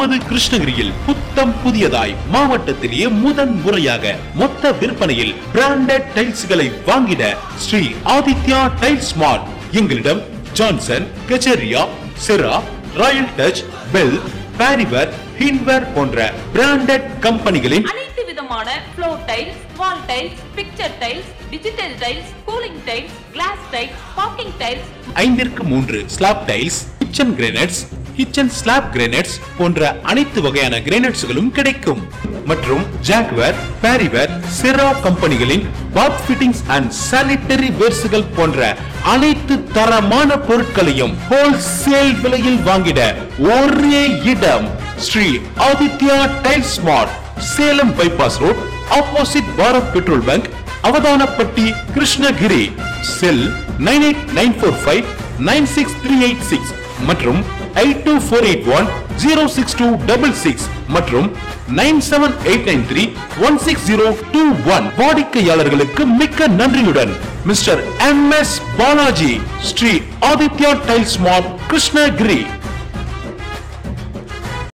நமது கிருஷ்ணகிரியில் புத்தம் புதியதாய் மாவட்டத்திலேயே முதன் முறையாக மொத்த விற்பனையில் பிராண்டட் டைல்ஸ்களை வாங்கிட ஸ்ரீ ஆதித்யா டைல்ஸ் மார்ட் எங்களிடம் Johnson Kajaria Cera royal touch Bell Parryware Hindware போன்ற பிராண்டட் கம்பெனிகளின் அனைத்து விதமான floor tiles wall tiles picture tiles digital tiles cooling tiles glass tiles parking tiles ஐந்திற்கு மூன்று slab tiles kitchen granites kitchen slab granites போன்ற அனைத்து வகையான கிரேனைட்ஸ்களும் கிடைக்கும் மற்றும் ஜாக்வேர் பாரிவேர் செரா கம்பெனிகளின் பாத் ஃபிட்டிங்ஸ் அண்ட் சானிட்டரி வேர்ஸ்கள் போன்ற அனைத்து தரமான பொருட்களையும் ஹோல்சேல் விலையில் வாங்கிட ஒரே இடம் Shri Aditya tiles mart Salem bypass road opposite Bharat petrol bunk Avathanapatti Krishnagiri cell nine eight nine four five nine six three eight six மற்றும் eight two four eight one zero six two double six மற்றும் nine seven eight nine three one six zero two one வாடிக்கையாளர்களுக்கு மிக்க நன்றியுடன் mister M S Balaji Shri Aditya tiles mart Krishnagiri